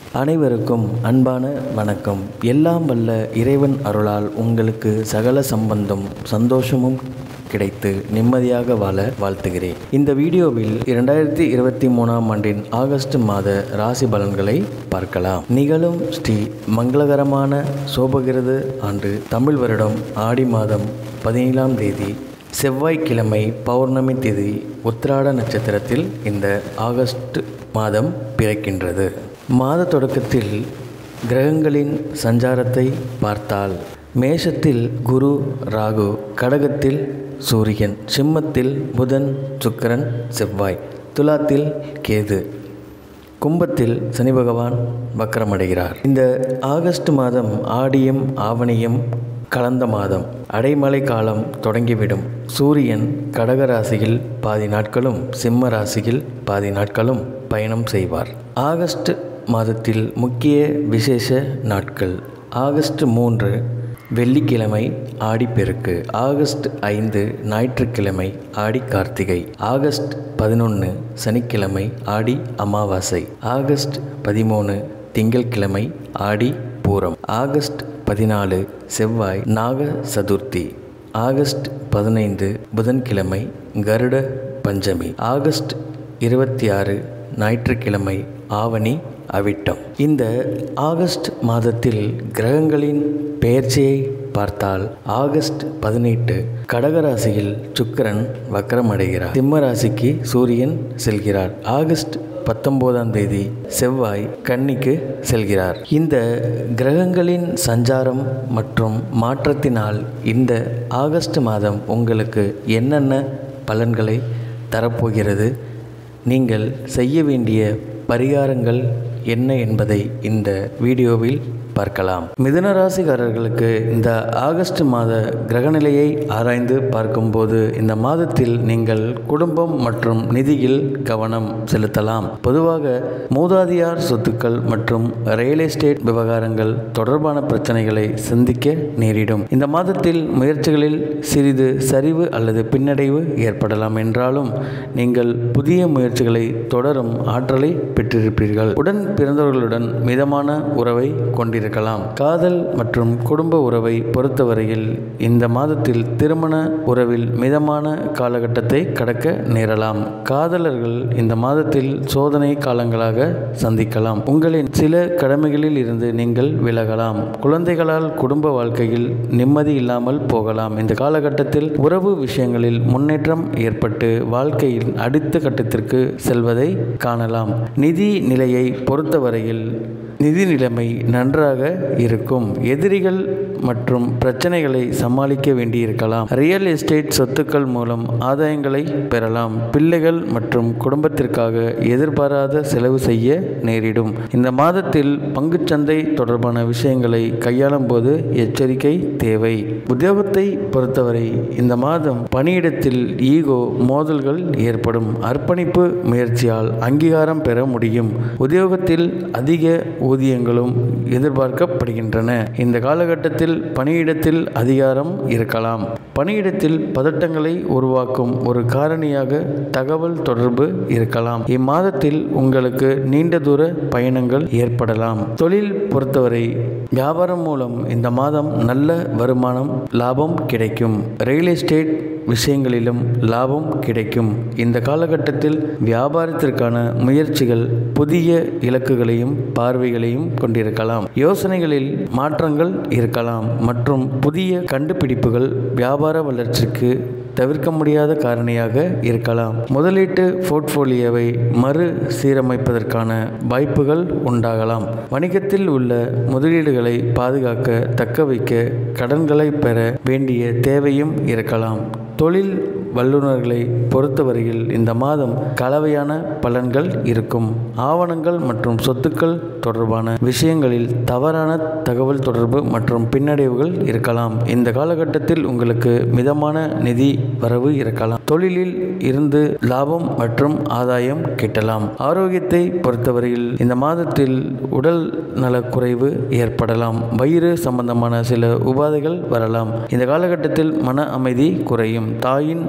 அனைவருக்கும் அன்பான வணக்கம் எல்லாம் வல்ல இறைவன் அருளால் உங்களுக்கு சகல சம்பந்தம் சந்தோஷமும் கிடைத்து நிம்மதியாக வாழ வாழ்த்துகிறேன் இந்த வீடியோவில் இரண்டாயிரத்தி இருபத்தி மூணாம் ஆண்டின் ஆகஸ்ட் மாத ராசி பலன்களை பார்க்கலாம் நிகழும் ஸ்ரீ மங்களகரமான சோபகிருது ஆண்டு தமிழ் வருடம் ஆடி மாதம் பதினேழாம் தேதி செவ்வாய்க்கிழமை பௌர்ணமி திதி உத்திராட நட்சத்திரத்தில் இந்த ஆகஸ்ட் மாதம் பிறக்கின்றது மாத தொடக்கத்தில் கிரகங்களின் சஞ்சாரத்தை பார்த்தால் மேஷத்தில் குரு ராகு கடகத்தில் சூரியன் சிம்மத்தில் புதன் சுக்கிரன் செவ்வாய் துலாத்தில் கேது கும்பத்தில் சனி பகவான் வக்கரமடைகிறார் இந்த ஆகஸ்ட் மாதம் ஆடியும் ஆவணியும் கலந்த மாதம் அடைமழை காலம் தொடங்கிவிடும் சூரியன் கடக ராசியில் பாதி நாட்களும் சிம்ம ராசியில் பாதி நாட்களும் பயணம் செய்வார் ஆகஸ்ட் மாதத்தில் முக்கிய விசேஷ நாட்கள் ஆகஸ்ட் மூன்று வெள்ளிக்கிழமை ஆடிப்பெருக்கு ஆகஸ்ட் ஐந்து ஞாயிற்றுக்கிழமை ஆடி கார்த்திகை ஆகஸ்ட் பதினொன்று சனிக்கிழமை ஆடி அமாவாசை ஆகஸ்ட் பதிமூணு திங்கட்கிழமை ஆடி பூரம் ஆகஸ்ட் பதினாலு செவ்வாய் நாக சதுர்த்தி ஆகஸ்ட் பதினைந்து புதன்கிழமை கருட பஞ்சமி ஆகஸ்ட் இருபத்தி ஆறு ஞாயிற்றுக்கிழமை ஆவணி அவிட்டம் இந்த ஆகஸ்ட் மாதத்தில் கிரகங்களின் பெயர்ச்சியை பார்த்தால் ஆகஸ்ட் பதினெட்டு கடகராசியில் சுக்கிரன் வக்கரமடைகிறார் சிம்ம ராசிக்கு சூரியன் செல்கிறார் ஆகஸ்ட் பத்தொன்பதாம் தேதி செவ்வாய் கன்னிக்கு செல்கிறார் இந்த கிரகங்களின் சஞ்சாரம் மற்றும் மாற்றத்தினால் இந்த ஆகஸ்ட் மாதம் உங்களுக்கு என்னென்ன பலன்களை தரப்போகிறது நீங்கள் செய்ய வேண்டிய பரிகாரங்கள் என்ன என்பதை இந்த வீடியோவில் பார்க்கலாம் மிதுன ராசிக்காரர்களுக்கு இந்த ஆகஸ்ட் மாத கிரகநிலையை ஆராய்ந்து பார்க்கும்போது இந்த மாதத்தில் நீங்கள் குடும்பம் மற்றும் நிதியில் கவனம் செலுத்தலாம் பொதுவாக மூதாதியார் சொத்துக்கள் மற்றும் ரியல் எஸ்டேட் விவகாரங்கள் தொடர்பான பிரச்சனைகளை சந்திக்க நேரிடும் இந்த மாதத்தில் முயற்சிகளில் சிறிது சரிவு அல்லது பின்னடைவு ஏற்படலாம் என்றாலும் நீங்கள் புதிய முயற்சிகளை தொடரும் ஆற்றலை பெற்றிருப்பீர்கள் உடன் பிறந்தவர்களுடன் மிதமான உறவை கொண்டிருக்க இருக்கலாம் காதல் மற்றும் குடும்ப உறவை பொறுத்தவரையில் இந்த மாதத்தில் திருமண உறவில் மிதமான காலகட்டத்தை கடக்க நேரலாம் காதலர்கள் இந்த மாதத்தில் சோதனை காலங்களாக சந்திக்கலாம் உங்களின் சில கடமைகளில் இருந்து நீங்கள் விலகலாம் குழந்தைகளால் குடும்ப வாழ்க்கையில் நிம்மதி இல்லாமல் போகலாம் இந்த காலகட்டத்தில் உறவு விஷயங்களில் முன்னேற்றம் ஏற்பட்டு வாழ்க்கையில் அடுத்த கட்டத்திற்கு செல்வதை காணலாம் நிதி நிலையை பொறுத்தவரையில் நிதி நிலைமை நன்றாக இருக்கும் எதிரிகள் மற்றும் பிரச்சனைகளை சமாளிக்க வேண்டியிருக்கலாம் ரியல் எஸ்டேட் சொத்துக்கள் மூலம் ஆதாயங்களை பெறலாம் பிள்ளைகள் மற்றும் குடும்பத்திற்காக எதிர்பாராத செலவு செய்ய நேரிடும் இந்த மாதத்தில் பங்குச்சந்தை தொடர்பான விஷயங்களை கையாளும் போது எச்சரிக்கை தேவை உத்தியோகத்தை பொறுத்தவரை இந்த மாதம் பணியிடத்தில் ஈகோ மோதல்கள் ஏற்படும் அர்ப்பணிப்பு முயற்சியால் அங்கீகாரம் பெற முடியும் உத்தியோகத்தில் அதிக ஊதியங்களும் எதிர்பார்க்கப்படுகின்றன இந்த காலகட்டத்தில் பணியிடத்தில் அதிகாரம் இருக்கலாம் பணியிடத்தில் பதட்டங்களை உருவாக்கும் ஒரு காரணியாக தகவல் தொடர்பு இருக்கலாம் இம்மாதத்தில் உங்களுக்கு நீண்ட தூர பயணங்கள் ஏற்படலாம் தொழில் பொறுத்தவரை வியாபாரம் மூலம் இந்த மாதம் நல்ல வருமானம் லாபம் கிடைக்கும் ரியல் எஸ்டேட் விஷயங்களிலும் லாபம் கிடைக்கும் இந்த காலகட்டத்தில் வியாபாரத்திற்கான முயற்சிகள் புதிய இலக்குகளையும் பார்வைகளையும் கொண்டிருக்கலாம் யோசனைகளில் மாற்றங்கள் இருக்கலாம் மற்றும் புதிய கண்டுபிடிப்புகள் வியாபார வளர்ச்சிக்கு தவிர்க்க முடியாத காரணியாக இருக்கலாம் முதலீட்டு போர்ட்ஃபோலியோவை மறு சீரமைப்பதற்கான வாய்ப்புகள் உண்டாகலாம் வணிகத்தில் உள்ள முதலீடுகளை பாதுகாக்க தக்க வைக்க கடன்களை பெற வேண்டிய தேவையும் இருக்கலாம் தொழில் வல்லுநர்களை பொறுத்தவரையில் இந்த மாதம் கலவையான பலன்கள் இருக்கும் ஆவணங்கள் மற்றும் சொத்துக்கள் தொடர்பான விஷயங்களில் தவறான தகவல் தொடர்பு மற்றும் பின்னடைவுகள் இருக்கலாம் இந்த காலகட்டத்தில் உங்களுக்கு மிதமான நிதி வரவு இருக்கலாம் தொழிலில் இருந்து லாபம் மற்றும் ஆதாயம் கிட்டலாம் ஆரோக்கியத்தை பொறுத்தவரையில் இந்த மாதத்தில் உடல் நலக்குறைவு ஏற்படலாம் வயிறு சம்பந்தமான சில உபாதைகள் வரலாம் இந்த காலகட்டத்தில் மன அமைதி குறையும் தாயின்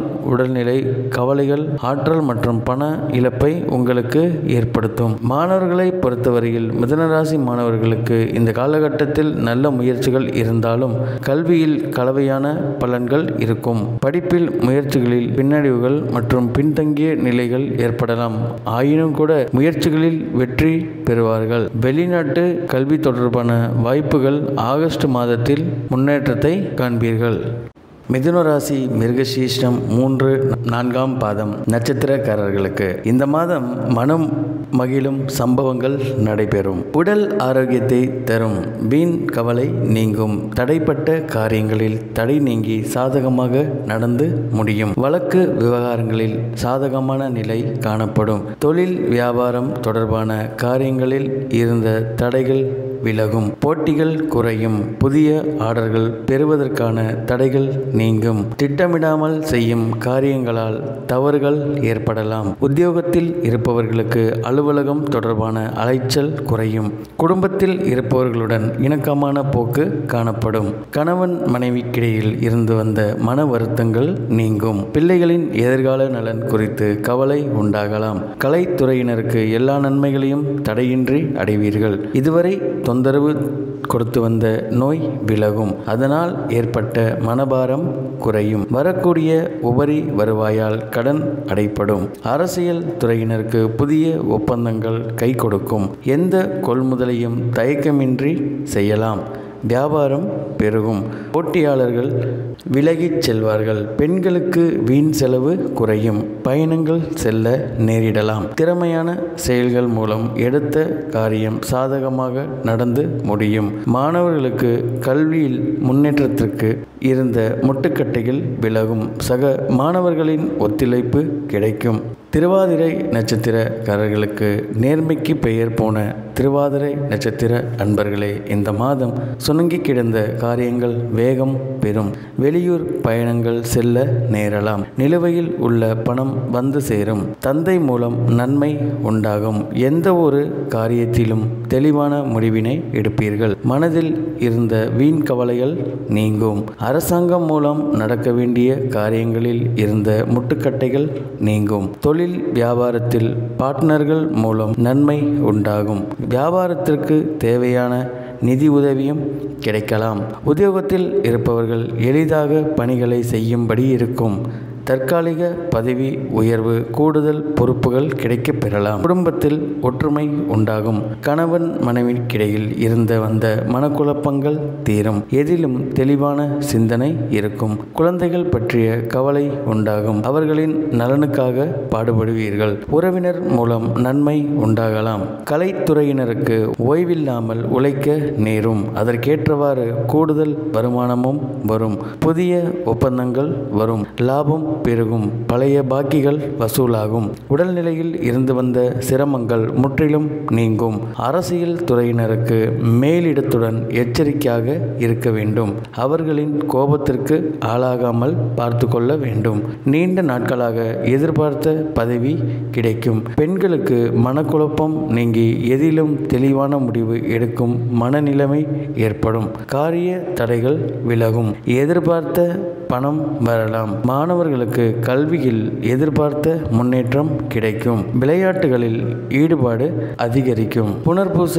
உடல்நிலை கவலைகள் ஆற்றல் மற்றும் பண இழப்பை உங்களுக்கு ஏற்படுத்தும் மாணவர்களை பொறுத்தவரையில் மிதனராசி மாணவர்களுக்கு இந்த காலகட்டத்தில் நல்ல முயற்சிகள் இருந்தாலும் கல்வியில் கலவையான பலன்கள் இருக்கும் படிப்பில் முயற்சிகளில் பின்னடைவுகள் மற்றும் பின்தங்கிய நிலைகள் ஏற்படலாம் ஆயினும் கூட முயற்சிகளில் வெற்றி பெறுவார்கள் வெளிநாட்டு கல்வி தொடர்பான வாய்ப்புகள் ஆகஸ்ட் மாதத்தில் முன்னேற்றத்தை காண்பீர்கள் மிதுன ராசி மிருகசீஷ்டம் மூன்று நான்காம் பாதம் நட்சத்திரக்காரர்களுக்கு இந்த மாதம் மனம் மகிழும் சம்பவங்கள் நடைபெறும் உடல் ஆரோக்கியத்தை தரும் வீண் கவலை நீங்கும் தடைப்பட்ட காரியங்களில் தடை நீங்கி சாதகமாக நடந்து முடியும் வழக்கு விவகாரங்களில் சாதகமான நிலை காணப்படும் தொழில் வியாபாரம் தொடர்பான காரியங்களில் இருந்த தடைகள் விலகும் போட்டிகள் குறையும் புதிய ஆர்டர்கள் பெறுவதற்கான தடைகள் நீங்கும் திட்டமிடாமல் செய்யும் காரியங்களால் தவறுகள் ஏற்படலாம் உத்தியோகத்தில் இருப்பவர்களுக்கு அலுவலகம் தொடர்பான அலைச்சல் குறையும் குடும்பத்தில் இருப்பவர்களுடன் இணக்கமான போக்கு காணப்படும் கணவன் மனைவிக்கிடையில் இருந்து வந்த மன வருத்தங்கள் நீங்கும் பிள்ளைகளின் எதிர்கால நலன் குறித்து கவலை உண்டாகலாம் கலைத்துறையினருக்கு எல்லா நன்மைகளையும் தடையின்றி அடைவீர்கள் இதுவரை தொந்தரவு கொடுத்து வந்த நோய் விலகும் அதனால் ஏற்பட்ட மனபாரம் குறையும் வரக்கூடிய உபரி வருவாயால் கடன் அடைப்படும் அரசியல் துறையினருக்கு புதிய ஒப்பந்தங்கள் கை கொடுக்கும் எந்த கொள்முதலையும் தயக்கமின்றி செய்யலாம் வியாபாரம் பெருகும் போட்டியாளர்கள் விலகிச் செல்வார்கள் பெண்களுக்கு வீண் செலவு குறையும் பயணங்கள் செல்ல நேரிடலாம் திறமையான செயல்கள் மூலம் எடுத்த காரியம் சாதகமாக நடந்து முடியும் மாணவர்களுக்கு கல்வியில் முன்னேற்றத்திற்கு இருந்த முட்டுக்கட்டைகள் விலகும் சக மாணவர்களின் ஒத்துழைப்பு கிடைக்கும் திருவாதிரை நட்சத்திரக்காரர்களுக்கு நேர்மைக்கு பெயர் போன திருவாதிரை நட்சத்திர அன்பர்களே இந்த மாதம் சுணங்கி கிடந்த காரியங்கள் வேகம் பெறும் வெளியூர் பயணங்கள் செல்ல நேரலாம் நிலுவையில் உள்ள பணம் வந்து சேரும் தந்தை மூலம் நன்மை உண்டாகும் எந்த ஒரு காரியத்திலும் தெளிவான முடிவினை எடுப்பீர்கள் மனதில் இருந்த வீண் கவலைகள் நீங்கும் அரசாங்கம் மூலம் நடக்க வேண்டிய காரியங்களில் இருந்த முட்டுக்கட்டைகள் நீங்கும் தொழில் வியாபாரத்தில் பார்ட்னர்கள் மூலம் நன்மை உண்டாகும் வியாபாரத்திற்கு தேவையான நிதி உதவியும் கிடைக்கலாம் உத்தியோகத்தில் இருப்பவர்கள் எளிதாக பணிகளை செய்யும்படி இருக்கும் தற்காலிக பதவி உயர்வு கூடுதல் பொறுப்புகள் கிடைக்கப் பெறலாம் குடும்பத்தில் ஒற்றுமை உண்டாகும் கணவன் மனைவிக்கிடையில் இருந்த வந்த மனக்குழப்பங்கள் தீரும் எதிலும் தெளிவான சிந்தனை இருக்கும் குழந்தைகள் பற்றிய கவலை உண்டாகும் அவர்களின் நலனுக்காக பாடுபடுவீர்கள் உறவினர் மூலம் நன்மை உண்டாகலாம் கலைத்துறையினருக்கு ஓய்வில்லாமல் உழைக்க நேரும் அதற்கேற்றவாறு கூடுதல் வருமானமும் வரும் புதிய ஒப்பந்தங்கள் வரும் லாபம் பெருகும் பழைய பாக்கிகள் வசூலாகும் உடல்நிலையில் இருந்து வந்த சிரமங்கள் முற்றிலும் நீங்கும் அரசியல் துறையினருக்கு மேலிடத்துடன் எச்சரிக்கையாக இருக்க வேண்டும் அவர்களின் கோபத்திற்கு ஆளாகாமல் பார்த்து கொள்ள வேண்டும் நீண்ட நாட்களாக எதிர்பார்த்த பதவி கிடைக்கும் பெண்களுக்கு மனக்குழப்பம் நீங்கி எதிலும் தெளிவான முடிவு எடுக்கும் மனநிலைமை ஏற்படும் காரிய தடைகள் விலகும் எதிர்பார்த்த பணம் வரலாம் மாணவர்களுக்கு கல்வியில் எதிர்பார்த்த முன்னேற்றம் கிடைக்கும் விளையாட்டுகளில் ஈடுபாடு அதிகரிக்கும் புனர்பூச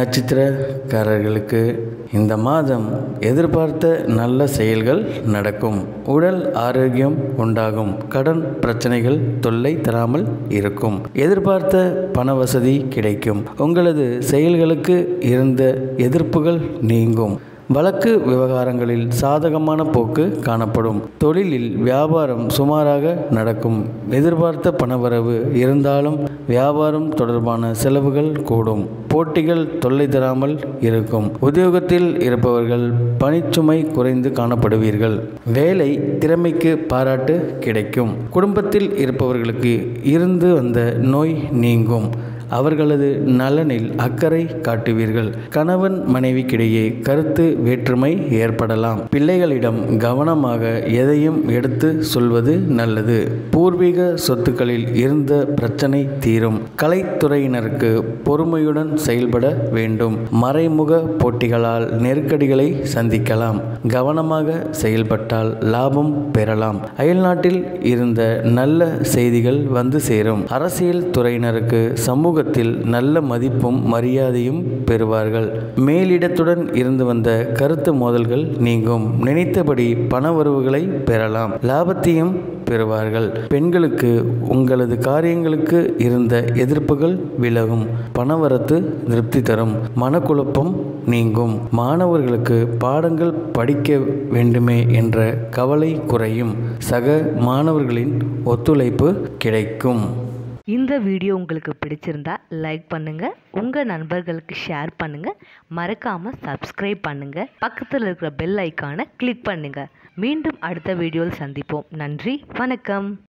நட்சத்திரக்காரர்களுக்கு இந்த மாதம் எதிர்பார்த்த நல்ல செயல்கள் நடக்கும் உடல் ஆரோக்கியம் உண்டாகும் கடன் பிரச்சனைகள் தொல்லை தராமல் இருக்கும் எதிர்பார்த்த பண வசதி கிடைக்கும் உங்களது செயல்களுக்கு இருந்த எதிர்ப்புகள் நீங்கும் வழக்கு விவகாரங்களில் சாதகமான போக்கு காணப்படும் தொழிலில் வியாபாரம் சுமாராக நடக்கும் எதிர்பார்த்த பணவரவு இருந்தாலும் வியாபாரம் தொடர்பான செலவுகள் கூடும் போட்டிகள் தொல்லை தராமல் இருக்கும் உத்தியோகத்தில் இருப்பவர்கள் பணிச்சுமை குறைந்து காணப்படுவீர்கள் வேலை திறமைக்கு பாராட்டு கிடைக்கும் குடும்பத்தில் இருப்பவர்களுக்கு இருந்து வந்த நோய் நீங்கும் அவர்களது நலனில் அக்கறை காட்டுவீர்கள் கணவன் மனைவிக்கிடையே கருத்து வேற்றுமை ஏற்படலாம் பிள்ளைகளிடம் கவனமாக எதையும் எடுத்து சொல்வது நல்லது பூர்வீக சொத்துக்களில் இருந்த பிரச்சனை தீரும் கலைத்துறையினருக்கு பொறுமையுடன் செயல்பட வேண்டும் மறைமுக போட்டிகளால் நெருக்கடிகளை சந்திக்கலாம் கவனமாக செயல்பட்டால் லாபம் பெறலாம் அயல்நாட்டில் இருந்த நல்ல செய்திகள் வந்து சேரும் அரசியல் துறையினருக்கு சமூகத்தில் நல்ல மதிப்பும் மரியாதையும் பெறுவார்கள் மேலிடத்துடன் இருந்து வந்த கருத்து மோதல்கள் நீங்கும் நினைத்தபடி பணவரவுகளை பெறலாம் லாபத்தையும் பெறுவார்கள் பெண்களுக்கு உங்களது காரியங்களுக்கு இருந்த எதிர்ப்புகள் விலகும் பணவரத்து திருப்தி தரும் மனக்குழப்பம் நீங்கும் மாணவர்களுக்கு பாடங்கள் படிக்க வேண்டுமே என்ற கவலை குறையும் சக மாணவர்களின் ஒத்துழைப்பு கிடைக்கும் இந்த வீடியோ உங்களுக்கு பிடிச்சிருந்தா லைக் பண்ணுங்க உங்க நண்பர்களுக்கு ஷேர் பண்ணுங்க மறக்காம சப்ஸ்கிரைப் பண்ணுங்க பக்கத்தில் இருக்கிற பெல் ஐக்கானை கிளிக் பண்ணுங்க மீண்டும் அடுத்த வீடியோவில் சந்திப்போம் நன்றி வணக்கம்